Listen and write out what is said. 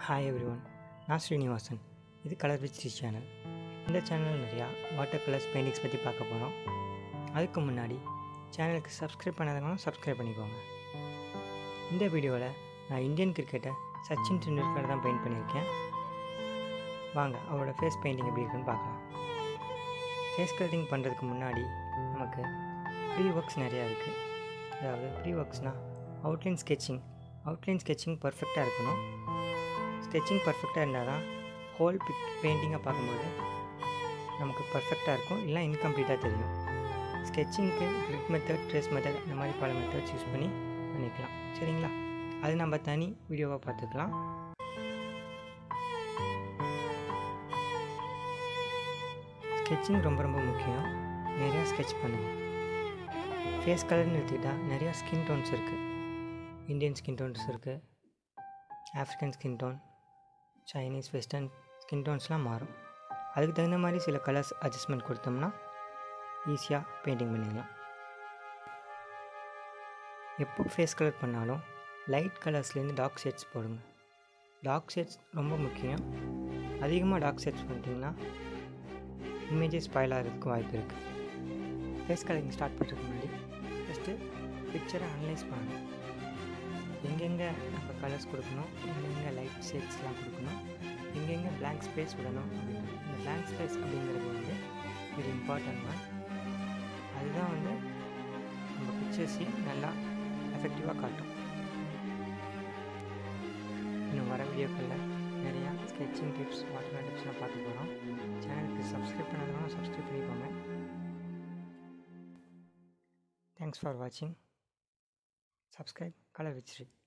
hi every one நான் ஸ்ரீனிவாசன் இது colour with Sri channel இந்த சேனல் நிறையா வாட்டர் கலர்ஸ் பெயிண்டிங்ஸ் பற்றி பார்க்க போகிறோம் அதுக்கு முன்னாடி சேனலுக்கு சப்ஸ்கிரைப் பண்ணாதவங்களும் சப்ஸ்கிரைப் பண்ணிக்கோங்க இந்த வீடியோவில் நான் இந்தியன் கிரிக்கெட்டை சச்சின் டெண்டுல்கர் தான் பெயிண்ட் பண்ணியிருக்கேன் வாங்க அவரோட ஃபேஸ் பெயிண்டிங் எப்படி இருக்குன்னு பார்க்கலாம் ஃபேஸ் கலரிங் பண்ணுறதுக்கு முன்னாடி நமக்கு ப்ரீ ஒர்க்ஸ் நிறையா இருக்குது அதாவது ப்ரீ ஒர்க்ஸ்னால் அவுட்லைன் ஸ்கெட்சிங் அவுட்லைன் ஸ்கெட்சிங் பர்ஃபெக்டாக இருக்கணும் ஸ்கெட்சிங் பர்ஃபெக்டாக இருந்தால் தான் ஹோல் பிக் பெயிண்டிங்கை பார்க்கும்போது நமக்கு பர்ஃபெக்டாக இருக்கும் இல்லை இன்கம்ப்ளீட்டாக தெரியும் ஸ்கெட்சிங்க்கு கிரிட் மெத்தட் ட்ரெஸ் மெத்தட் இந்த மாதிரி பல மெத்தட்ஸ் யூஸ் பண்ணி பண்ணிக்கலாம் சரிங்களா அது நம்ம தனி வீடியோவாக பார்த்துக்கலாம் ஸ்கெட்சிங் ரொம்ப ரொம்ப முக்கியம் நிறையா ஸ்கெட்ச் பண்ணுங்கள் ஃபேஸ் கலர்னு எடுத்துக்கிட்டால் நிறையா ஸ்கின் டோன்ஸ் இருக்குது இந்தியன் ஸ்கின் டோன்ஸ் இருக்குது African skin tone Chinese western skin டோன்ஸ்லாம் மாறும் அதுக்கு தகுந்த மாதிரி சில கலர்ஸ் அட்ஜஸ்ட்மெண்ட் கொடுத்தோம்னா ஈஸியாக பெயிண்டிங் பண்ணிடலாம் எப்போ ஃபேஸ் கலர் பண்ணாலும் லைட் கலர்ஸ்லேருந்து டார்க் ஷேட்ஸ் போடுங்க டார்க் ஷேட்ஸ் ரொம்ப முக்கியம் அதிகமாக டார்க் ஷேட்ஸ் பண்ணிட்டீங்கன்னா இமேஜஸ் ஸ்பாயில் ஆகிறதுக்கு வாய்ப்பு இருக்குது ஃபேஸ் கலரிங் ஸ்டார்ட் பண்ணுறதுக்கு முன்னாடி ஃபஸ்ட்டு பிக்சரை அனலைஸ் பண்ணணும் எங்கெங்கே நம்ம கலர்ஸ் கொடுக்கணும் எங்கெங்கே லைட் ஷேட்ஸ்லாம் கொடுக்கணும் எங்கெங்கே பிளாங்க் ஸ்பேஸ் விடணும் அப்படின்னு இந்த பிளாங்க் ஸ்பேஸ் அப்படிங்கிறது வந்து வெரி இம்பார்ட்டன்ட் தான் அதுதான் வந்து நம்ம பிக்சர்ஸையும் நல்லா எஃபெக்டிவாக காட்டும் இன்னும் வர வீடியோக்களில் நிறையா ஸ்கெட்சிங் டிப்ஸ் வாட்டர் டிப்ஸ்லாம் பார்க்க போகிறோம் சேனலுக்கு சப்ஸ்கிரைப் பண்ணாதவங்க சப்ஸ்கிரைப் பண்ணிக்கோங்க தேங்க்ஸ் ஃபார் வாட்சிங் சப்ஸ்கிரைப் கலர் வித் ஸ்ரீ